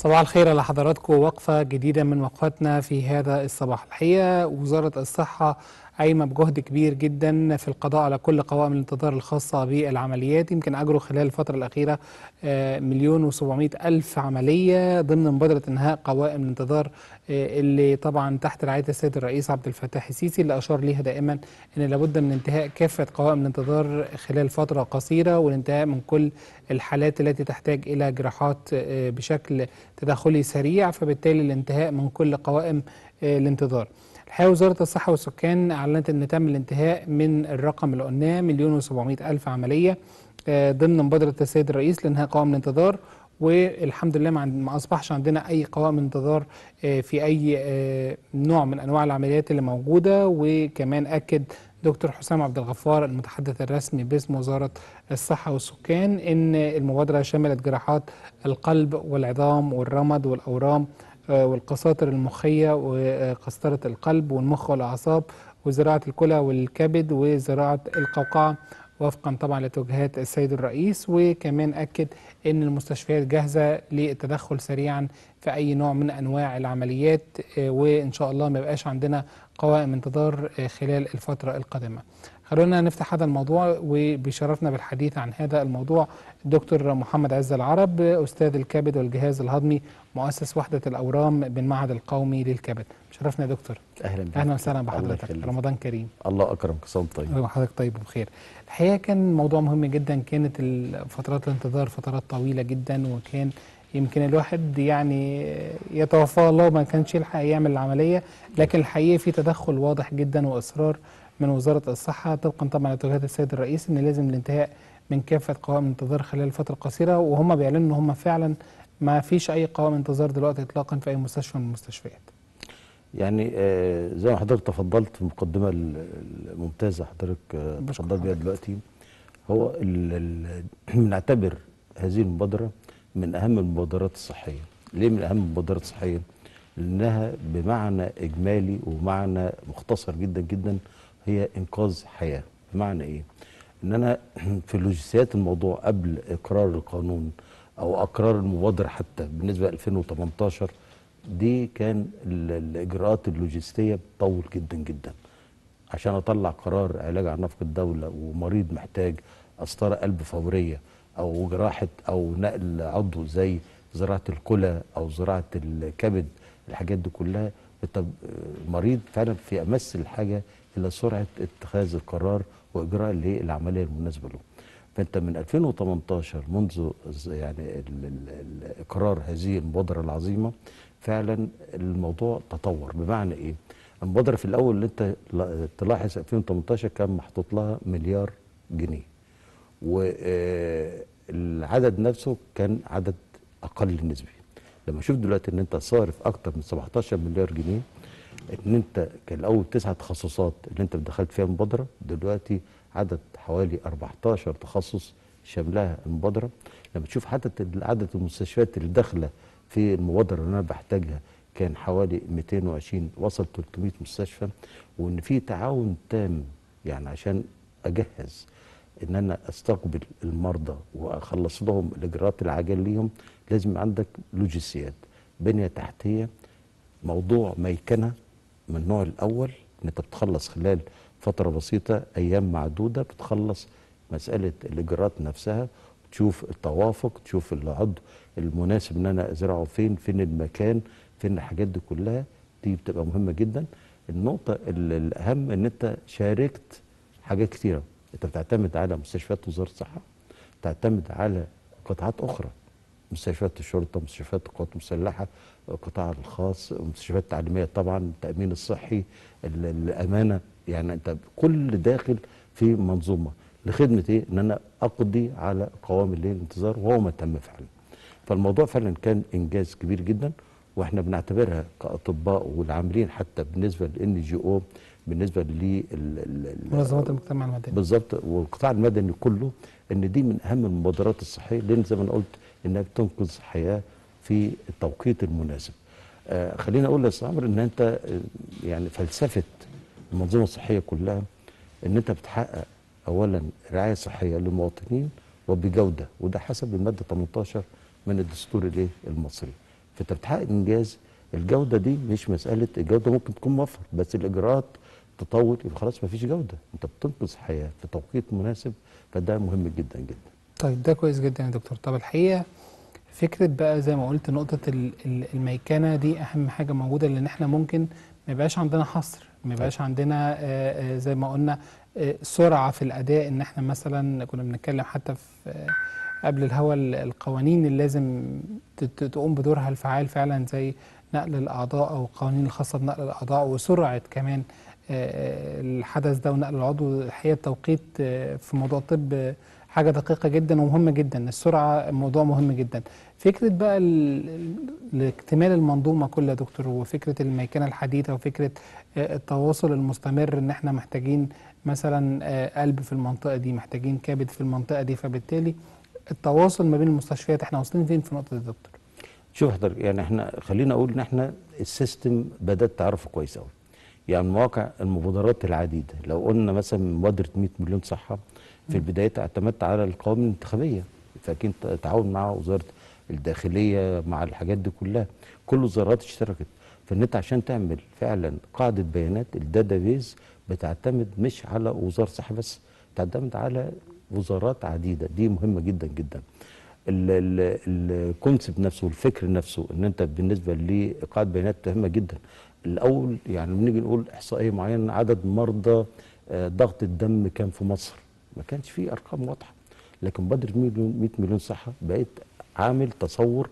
صباح الخير على حضراتكم وقفة جديدة من وقفاتنا في هذا الصباح الحقيقة وزارة الصحة قايمة بجهد كبير جدا في القضاء على كل قوائم الانتظار الخاصة بالعمليات يمكن أجروا خلال الفترة الأخيرة آه، مليون وسبعمائة ألف عملية ضمن مبادرة إنهاء قوائم الانتظار آه، اللي طبعا تحت رعاية السيد الرئيس عبد الفتاح السيسي اللي أشار ليها دائما أن لابد من انتهاء كافة قوائم الانتظار خلال فترة قصيرة والانتهاء من كل الحالات التي تحتاج إلى جراحات آه، بشكل تدخلي سريع فبالتالي الانتهاء من كل قوائم آه، الانتظار الحقيقة وزارة الصحة والسكان أعلنت أن تم الانتهاء من الرقم اللي قلناه مليون وسبعمائة ألف عملية آه، ضمن مبادرة السيد الرئيس لإنهاء قوائم الانتظار والحمد لله ما, عند- ما أصبحش عندنا أي قوائم انتظار آه، في أي آه، نوع من أنواع العمليات اللي موجودة وكمان أكد دكتور حسام عبد الغفار المتحدث الرسمي باسم وزارة الصحة والسكان إن المبادرة شملت جراحات القلب والعظام والرمد والأورام آه، والقساطر المخية وقسطرة القلب والمخ والأعصاب وزراعة الكلى والكبد وزراعة القوقعة وفقا طبعا لتوجيهات السيد الرئيس وكمان أكد أن المستشفيات جاهزة للتدخل سريعا في أي نوع من أنواع العمليات آه، وإن شاء الله ما يبقاش عندنا قوائم انتظار آه، خلال الفترة القادمة خلونا نفتح هذا الموضوع وبيشرفنا بالحديث عن هذا الموضوع الدكتور محمد عز العرب أستاذ الكبد والجهاز الهضمي مؤسس وحدة الأورام بالمعهد القومي للكبد شرفنا يا دكتور اهلا بك أهلا وسهلا الله بحضرتك يخليك. رمضان كريم الله اكرمك صوم طيب وحضرتك طيب وبخير الحقيقه كان موضوع مهم جدا كانت ال- فترات الانتظار فترات طويله جدا وكان يمكن الواحد يعني يتوفاه الله ما كانش يلحق يعمل العمليه لكن الحقيقه في تدخل واضح جدا واصرار من وزاره الصحه طبقا طبعا لتوجيهات السيد الرئيس ان لازم الانتهاء من كافه قوائم الانتظار خلال فتره قصيره وهم بيعلنوا ان هم فعلا ما فيش اي قوائم انتظار دلوقتي اطلاقا في اي مستشفى من المستشفيات يعني آه زي ما حضرتك تفضلت في المقدمه ال- الممتازه حضرتك آه بشكر تفضلت بيها حضرتك. دلوقتي هو ال ال بنعتبر هذه المبادره من اهم المبادرات الصحيه ليه من اهم المبادرات الصحيه لانها بمعنى اجمالي ومعنى مختصر جدا جدا هي انقاذ حياه بمعنى ايه ان انا في لوجيسيات الموضوع قبل اقرار القانون او اقرار المبادره حتى بالنسبه ل 2018 دي كان ال- الاجراءات اللوجستيه بتطول جدا جدا عشان اطلع قرار علاج عن نفق الدوله ومريض محتاج قسطره قلب فوريه او جراحه او نقل عضو زي زراعه الكلى او زراعه الكبد الحاجات دي كلها بتب... المريض فعلا في امس الحاجه الى سرعه اتخاذ القرار واجراء الايه العمليه المناسبه له فانت من 2018 منذ ز- يعني ال- ال- ال- اقرار هذه المبادره العظيمه فعلا الموضوع تطور بمعنى ايه؟ المبادره في الاول اللي انت لا- تلاحظ 2018 كان محطوط لها مليار جنيه والعدد نفسه كان عدد اقل نسبي لما اشوف دلوقتي ان انت صارف اكتر من 17 مليار جنيه ان انت كان الاول تسع تخصصات اللي انت دخلت فيها المبادره دلوقتي عدد حوالي 14 تخصص شاملها المبادره لما تشوف عدد عدد المستشفيات اللي داخله في المبادره اللي انا بحتاجها كان حوالي 220 وصل 300 مستشفى وان في تعاون تام يعني عشان اجهز ان انا استقبل المرضى واخلص لهم الاجراءات العاجل ليهم لازم يبقى عندك لوجستيات بنيه تحتيه موضوع ميكنه من النوع الاول ان انت بتخلص خلال فتره بسيطه ايام معدوده بتخلص مساله الاجراءات نفسها تشوف التوافق تشوف العضو المناسب ان انا ازرعه فين فين المكان فين الحاجات دي كلها دي بتبقى مهمه جدا النقطه ال- الاهم ان انت شاركت حاجات كتيره انت بتعتمد على مستشفيات وزاره الصحه تعتمد على قطاعات اخرى مستشفيات الشرطه مستشفيات القوات المسلحه القطاع الخاص مستشفيات التعليميه طبعا التامين الصحي ال- الامانه يعني انت كل داخل في منظومه لخدمه ايه ان انا اقضي على قوام الليل الانتظار وهو ما تم فعلا فالموضوع فعلا كان انجاز كبير جدا واحنا بنعتبرها كاطباء والعاملين حتى بالنسبه للان جي او بالنسبه لل منظمات المجتمع المدني بالظبط والقطاع المدني كله ان دي من اهم المبادرات الصحيه لان زي ما انا قلت انها بتنقذ حياه في التوقيت المناسب. آه خليني اقول يا عمرو ان انت آه، يعني فلسفه المنظومه الصحيه كلها ان انت بتحقق اولا رعايه صحيه للمواطنين وبجوده وده حسب الماده 18 من الدستور الايه المصري. فانت بتحقق انجاز الجوده دي مش مساله الجوده ممكن تكون موفر بس الاجراءات تطول يبقى خلاص مفيش جوده انت بتنقذ حياه في توقيت مناسب فده مهم جدا جدا طيب ده كويس جدا يا دكتور طب الحقيقه فكره بقى زي ما قلت نقطه ال- ال- الميكنه دي اهم حاجه موجوده لان احنا ممكن ما يبقاش عندنا حصر ما يبقاش عندنا آه، آه، زي ما قلنا آه، سرعه في الاداء ان احنا مثلا كنا بنتكلم حتى في آه، قبل الهوا ال- القوانين اللي لازم ت- ت- تقوم بدورها الفعال فعلا زي نقل الاعضاء او القوانين الخاصه بنقل الاعضاء وسرعه كمان آه، الحدث ده ونقل العضو الحقيقه التوقيت آه، في موضوع الطب آه، حاجه دقيقه جدا ومهمه جدا السرعه موضوع مهم جدا فكره بقى ال- ال- الاكتمال المنظومه كلها يا دكتور وفكره الميكنه الحديثه وفكره آه، التواصل المستمر ان احنا محتاجين مثلا آه، قلب في المنطقه دي محتاجين كبد في المنطقه دي فبالتالي التواصل ما بين المستشفيات احنا واصلين فين في النقطه دي يا دكتور شوف حضرتك يعني احنا خلينا اقول ان احنا السيستم بدات تعرفه كويس قوي يعني مواقع المبادرات العديده لو قلنا مثلا مبادره 100 مليون صحه في البدايه اعتمدت على القوائم الانتخابيه فاكيد تعاون مع وزاره الداخليه مع الحاجات دي كلها كل الوزارات اشتركت فان انت عشان تعمل فعلا قاعده بيانات الداتابيز بتعتمد مش على وزاره صحه بس تعتمد على وزارات عديده دي مهمه جدا جدا الكونسبت نفسه والفكر نفسه ان انت بالنسبه لقاعده بيانات مهمه جدا الاول يعني بنيجي نقول احصائيه معينه عدد مرضى آه، ضغط الدم كان في مصر ما كانش فيه ارقام واضحه لكن مبادره 100 مليون 100 مليون صحه بقت عامل تصور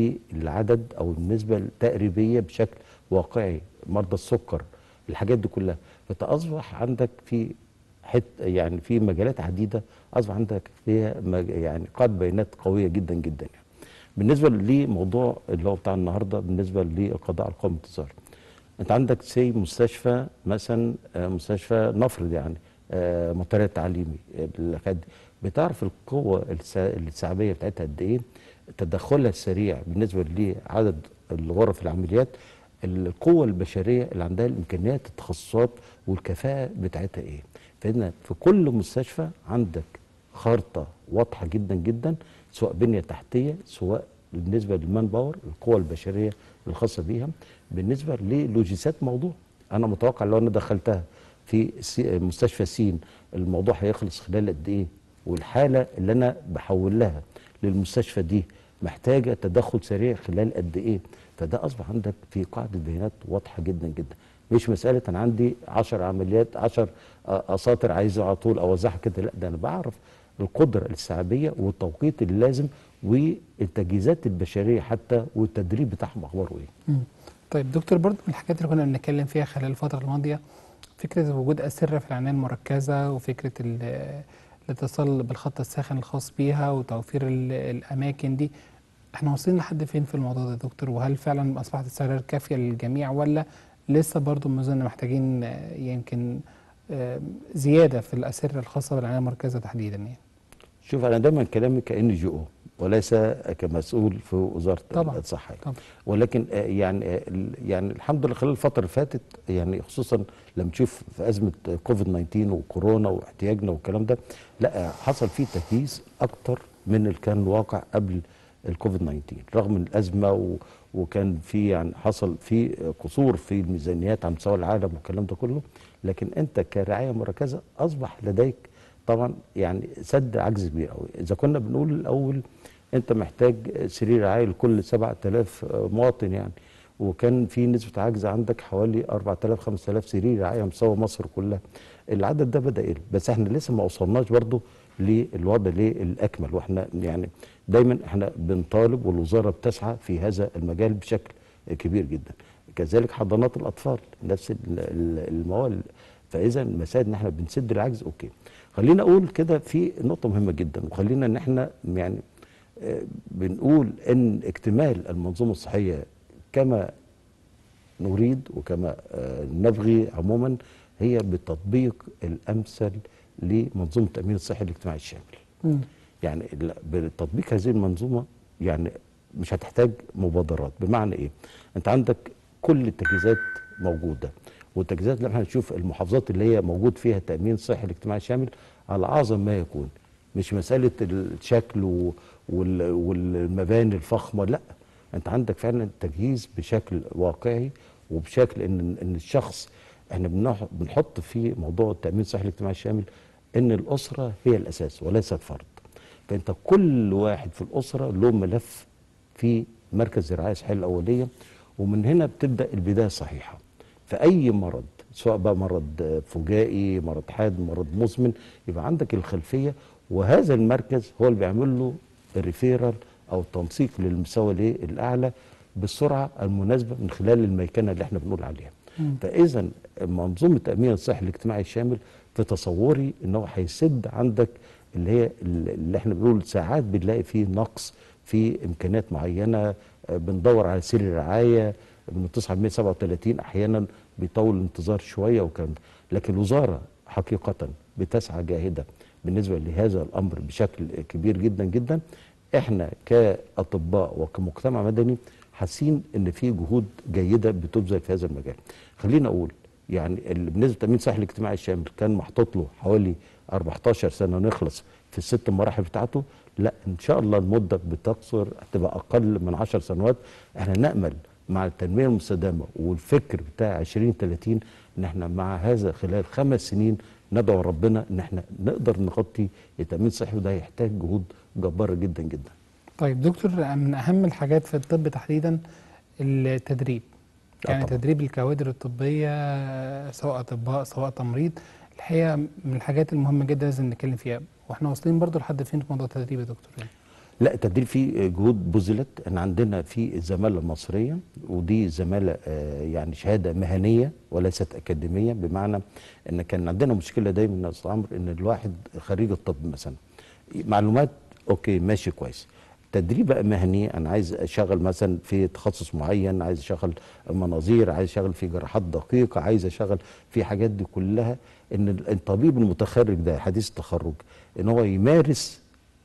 للعدد او النسبه التقريبيه بشكل واقعي مرضى السكر الحاجات دي كلها فانت اصبح عندك في حت يعني في مجالات عديده اصبح عندك فيها مج- يعني قاعده بيانات قويه جدا جدا يعني. بالنسبه لموضوع اللي هو بتاع النهارده بالنسبه للقضاء على القوم الانتظار انت عندك سي مستشفى مثلا آه، مستشفى نفرض يعني آه، منتدى تعليمي آه، الحاجات دي. بتعرف القوه الس- الشعبيه بتاعتها قد ايه تدخلها السريع بالنسبه لعدد الغرف العمليات القوة البشرية اللي عندها الإمكانيات التخصصات والكفاءة بتاعتها إيه فإن في كل مستشفى عندك خارطة واضحة جدا جدا سواء بنية تحتية سواء بالنسبة للمان باور القوة البشرية الخاصة بيها بالنسبة للوجيسات موضوع أنا متوقع لو أنا دخلتها في سي- مستشفى سين الموضوع هيخلص خلال قد إيه والحالة اللي أنا بحول لها للمستشفى دي محتاجة تدخل سريع خلال قد إيه فده أصبح عندك في قاعدة بيانات واضحة جدا جدا مش مسألة أنا عندي 10 عمليات 10 أساطر عايزة على طول أوزعها كده لا ده أنا بعرف القدرة الاستيعابية والتوقيت اللازم والتجهيزات البشرية حتى والتدريب بتاعهم أخباره إيه مم. طيب دكتور برضو من الحاجات اللي كنا بنتكلم فيها خلال الفترة الماضية فكرة وجود أسرة في العناية المركزة وفكرة ال- الاتصال بالخط الساخن الخاص بيها وتوفير ال- الأماكن دي احنا واصلين لحد فين في الموضوع ده يا دكتور وهل فعلا أصبحت السعر كافية للجميع ولا لسه برضو ما زلنا محتاجين آه، يمكن آه، زيادة في الأسرة الخاصة بالعناية المركزة تحديدا يعني شوف أنا دايما كلامي كأن جي أو وليس كمسؤول في وزارة طبعا. الصحة طبعا ولكن آه، يعني آه، ال- يعني الحمد لله خلال الفترة اللي فاتت يعني خصوصا لما تشوف في أزمة كوفيد 19 وكورونا واحتياجنا والكلام ده لا آه، حصل فيه تجهيز أكتر من اللي كان الواقع قبل الكوفيد 19 رغم الأزمة و وكان في يعني حصل في قصور في الميزانيات على مستوى العالم والكلام ده كله لكن انت كرعايه مركزه اصبح لديك طبعا يعني سد عجز كبير قوي اذا كنا بنقول الاول انت محتاج سرير رعايه لكل 7000 مواطن يعني وكان في نسبه عجز عندك حوالي 4000 5000 سرير رعايه مستوى مصر كلها العدد ده بدا يقل بس احنا لسه ما وصلناش برضو للوضع ليه الاكمل واحنا يعني دايما احنا بنطالب والوزاره بتسعى في هذا المجال بشكل كبير جدا كذلك حضانات الاطفال نفس ال- ال- الموال فاذا مسائل ان احنا بنسد العجز اوكي خلينا اقول كده في نقطه مهمه جدا وخلينا ان احنا يعني آه، بنقول ان اكتمال المنظومه الصحيه كما نريد وكما آه، نبغي عموما هي بالتطبيق الامثل لمنظومه التامين الصحي الاجتماعي الشامل مم. يعني ال- بتطبيق هذه المنظومه يعني مش هتحتاج مبادرات بمعنى ايه انت عندك كل التجهيزات موجوده والتجهيزات اللي احنا هنشوف المحافظات اللي هي موجود فيها تامين صحي الاجتماعي الشامل على اعظم ما يكون مش مساله الشكل و- وال- والمباني الفخمه لا انت عندك فعلا تجهيز بشكل واقعي وبشكل ان ان الشخص احنا بنح- بنحط في موضوع التامين الصحي الاجتماعي الشامل ان الاسره هي الاساس وليست فرد فانت كل واحد في الاسره له ملف في مركز الرعايه الصحيه الاوليه ومن هنا بتبدا البدايه الصحيحه فاي مرض سواء بقى مرض فجائي مرض حاد مرض مزمن يبقى عندك الخلفيه وهذا المركز هو اللي بيعمل له الريفيرال او التنسيق للمستوى الايه الاعلى بالسرعه المناسبه من خلال الميكنه اللي احنا بنقول عليها فاذا منظومه التامين الصحي الاجتماعي الشامل في تصوري ان هو هيسد عندك اللي هي اللي احنا بنقول ساعات بنلاقي فيه نقص في امكانيات معينه آه، بندور على سير الرعايه بنتصل على 137 احيانا بيطول الانتظار شويه وكلام ده. لكن الوزاره حقيقه بتسعى جاهده بالنسبه لهذا الامر بشكل كبير جدا جدا احنا كاطباء وكمجتمع مدني حاسين ان في جهود جيده بتبذل في هذا المجال خلينا اقول يعني ال- بالنسبه للتامين الصحي الاجتماعي الشامل كان محطوط له حوالي 14 سنه نخلص في الست مراحل بتاعته لا ان شاء الله المده بتقصر هتبقى اقل من 10 سنوات احنا نامل مع التنميه المستدامه والفكر بتاع 2030 ان احنا مع هذا خلال خمس سنين ندعو ربنا ان احنا نقدر نغطي التامين الصحي وده هيحتاج جهود جباره جدا جدا طيب دكتور من اهم الحاجات في الطب تحديدا التدريب آه يعني طبعاً. تدريب الكوادر الطبيه سواء اطباء سواء تمريض الحقيقه من الحاجات المهمه جدا لازم نتكلم فيها واحنا واصلين برضو لحد فين في موضوع التدريب يا دكتور يعني لا التدريب فيه جهود بذلت ان عندنا في الزماله المصريه ودي زماله آه، يعني شهاده مهنيه وليست اكاديميه بمعنى ان كان عندنا مشكله دايما يا استاذ عمرو ان الواحد خريج الطب مثلا معلومات اوكي ماشي كويس تدريب بقى مهني انا عايز اشتغل مثلا في تخصص معين عايز اشتغل مناظير عايز اشتغل في جراحات دقيقه عايز اشتغل في حاجات دي كلها ان الطبيب المتخرج ده حديث التخرج ان هو يمارس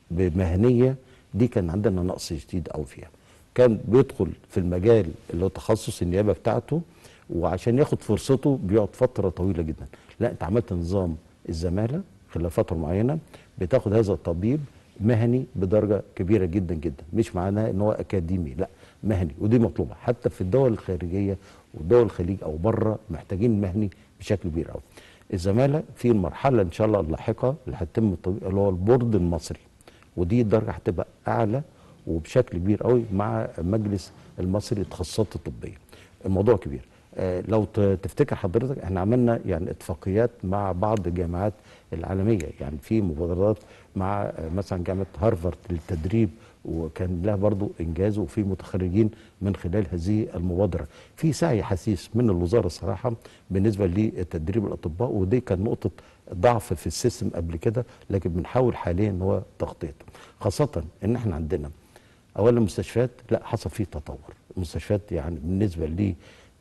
بمهنيه دي كان عندنا نقص شديد قوي فيها كان بيدخل في المجال اللي هو تخصص النيابه بتاعته وعشان ياخد فرصته بيقعد فتره طويله جدا لا انت عملت نظام الزماله خلال فتره معينه بتاخد هذا الطبيب مهني بدرجه كبيره جدا جدا مش معناه ان هو اكاديمي لا مهني ودي مطلوبه حتى في الدول الخارجيه ودول الخليج او بره محتاجين مهني بشكل كبير قوي الزماله في المرحله ان شاء الله اللاحقه اللي هتتم التطبيق اللي هو البورد المصري ودي الدرجه هتبقى اعلى وبشكل كبير قوي مع مجلس المصري للتخصصات الطبيه الموضوع كبير آه لو ت- تفتكر حضرتك احنا عملنا يعني اتفاقيات مع بعض الجامعات العالميه يعني في مبادرات مع آه، مثلا جامعه هارفارد للتدريب وكان لها برضو انجاز وفي متخرجين من خلال هذه المبادره في سعي حثيث من الوزاره الصراحه بالنسبه لتدريب الاطباء ودي كان نقطه ضعف في السيستم قبل كده لكن بنحاول حاليا ان هو تغطيته خاصه ان احنا عندنا اولا المستشفيات لا حصل فيه تطور المستشفيات يعني بالنسبه لي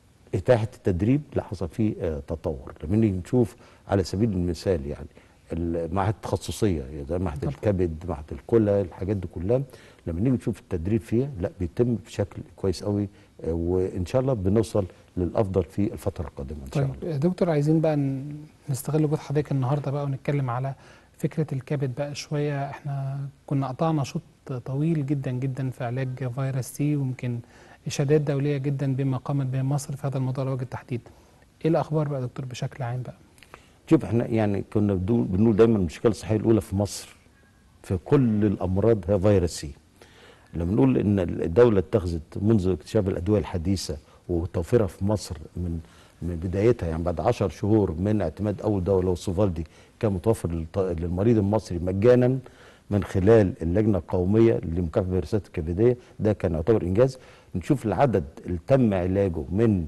اتاحه التدريب لا حصل فيه آه، تطور لما نيجي نشوف على سبيل المثال يعني المعاهد التخصصيه زي معهد طبعا. الكبد معهد الكلى الحاجات دي كلها لما نيجي نشوف التدريب فيها لا بيتم بشكل كويس قوي آه، وان شاء الله بنوصل للافضل في الفتره القادمه ان شاء الله طيب يا دكتور عايزين بقى ن- نستغل وجود حضرتك النهارده بقى ونتكلم على فكره الكبد بقى شويه احنا كنا قطعنا شوط طويل جدا جدا في علاج فيروس سي ويمكن اشادات دوليه جدا بما قامت به مصر في هذا الموضوع على وجه التحديد. ايه الاخبار بقى يا دكتور بشكل عام بقى؟ شوف احنا يعني كنا بدو- بنقول دايما المشكله الصحيه الاولى في مصر في كل الامراض هي فيروس سي لما نقول ان الدوله اتخذت منذ اكتشاف الادويه الحديثه وتوفيرها في مصر من من بدايتها يعني بعد 10 شهور من اعتماد اول دواء اللي هو السوفالدي كان متوفر للط- للمريض المصري مجانا من خلال اللجنه القوميه لمكافحه الفيروسات الكبديه ده كان يعتبر انجاز نشوف العدد اللي تم علاجه من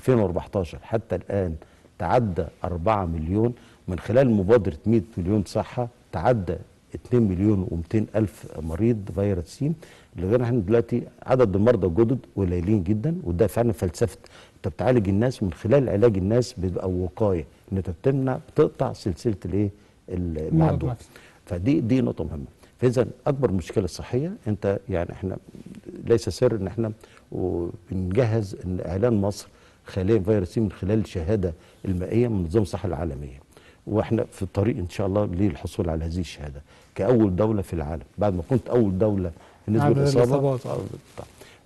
2014 حتى الان تعدى 4 مليون من خلال مبادره 100 مليون صحه تعدى 2 مليون و200 الف مريض فيروس سي لغايه احنا دلوقتي عدد المرضى الجدد قليلين جدا وده فعلا فلسفه انت بتعالج الناس من خلال علاج الناس بيبقى وقايه ان انت بتمنع بتقطع سلسله الايه المعدوم نفسه. فدي دي نقطه مهمه فاذا اكبر مشكله صحيه انت يعني احنا ليس سر ان احنا بنجهز ان اعلان مصر خاليا فيروس سي من خلال الشهاده المائيه من نظام الصحه العالميه واحنا في الطريق ان شاء الله للحصول على هذه الشهاده كاول دوله في العالم بعد ما كنت اول دوله بالنسبه عدد للاصابه الإصابات. آه، طبعا.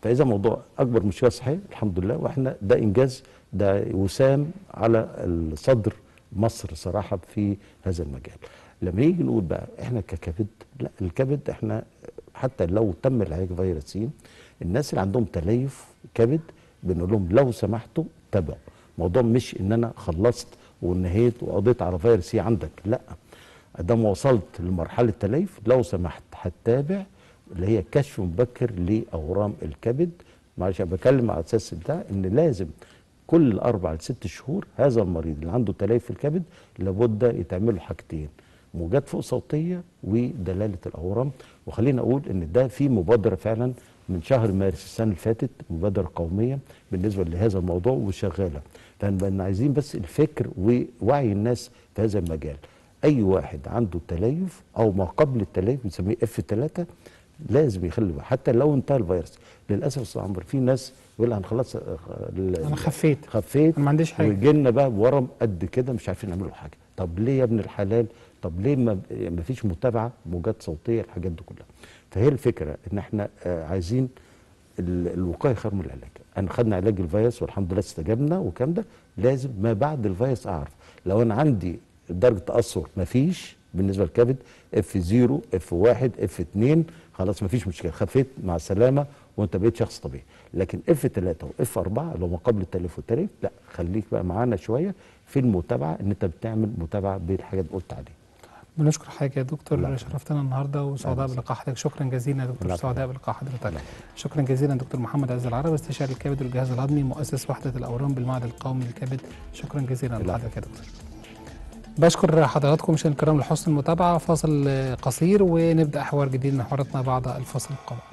فاذا موضوع اكبر مشكله صحيه الحمد لله واحنا ده انجاز ده وسام على الصدر مصر صراحه في هذا المجال لما نيجي نقول بقى احنا ككبد لا الكبد احنا حتى لو تم العلاج فيروس سي الناس اللي عندهم تليف كبد بنقول لهم لو سمحتوا تابعوا الموضوع مش ان انا خلصت ونهيت وقضيت على فيروس سي عندك لا ادام وصلت لمرحله تليف لو سمحت هتتابع اللي هي كشف مبكر لاورام الكبد معلش انا بتكلم على اساس بتاع ان لازم كل اربع لست شهور هذا المريض اللي عنده تليف في الكبد لابد يتعمل له حاجتين موجات فوق صوتيه ودلاله الاورام وخلينا اقول ان ده في مبادره فعلا من شهر مارس السنه اللي فاتت مبادره قوميه بالنسبه لهذا الموضوع وشغاله فاحنا عايزين بس الفكر ووعي الناس في هذا المجال اي واحد عنده تليف او ما قبل التليف بنسميه اف 3 لازم يخلي بالك حتى لو انتهى الفيروس للاسف يا استاذ عمرو في ناس يقول انا خلاص انا خفيت خفيت أنا ما عنديش حاجة. ويجي لنا بقى ورم قد كده مش عارفين نعمل له حاجه طب ليه يا ابن الحلال طب ليه ما ما فيش متابعه موجات صوتيه الحاجات دي كلها فهي الفكره ان احنا آه، عايزين ال- الوقايه خير من العلاج انا خدنا علاج الفيروس والحمد لله استجبنا والكلام ده لازم ما بعد الفيروس اعرف لو انا عندي درجه تاثر ما فيش بالنسبه للكبد اف 0 اف 1 اف 2 خلاص ما فيش مشكله خفيت مع السلامه وانت بقيت شخص طبيعي لكن اف 3 واف 4 لو ما قبل التلف والتلف لا خليك بقى معانا شويه في المتابعه ان انت بتعمل متابعه بالحاجات اللي قلت عليها بنشكر حضرتك يا دكتور لا. شرفتنا النهارده وسعداء لا. بلقاء حضرتك شكرا جزيلا يا دكتور لا. سعداء بلقاء حضرتك لا. شكرا جزيلا دكتور محمد عز العرب استشاري الكبد والجهاز الهضمي مؤسس وحده الاورام بالمعهد القومي للكبد شكرا جزيلا لا. لحضرتك يا دكتور بشكر حضراتكم مشاهدينا الكرام لحسن المتابعه فاصل آه، قصير ونبدا حوار جديد من حواراتنا بعد الفاصل القادم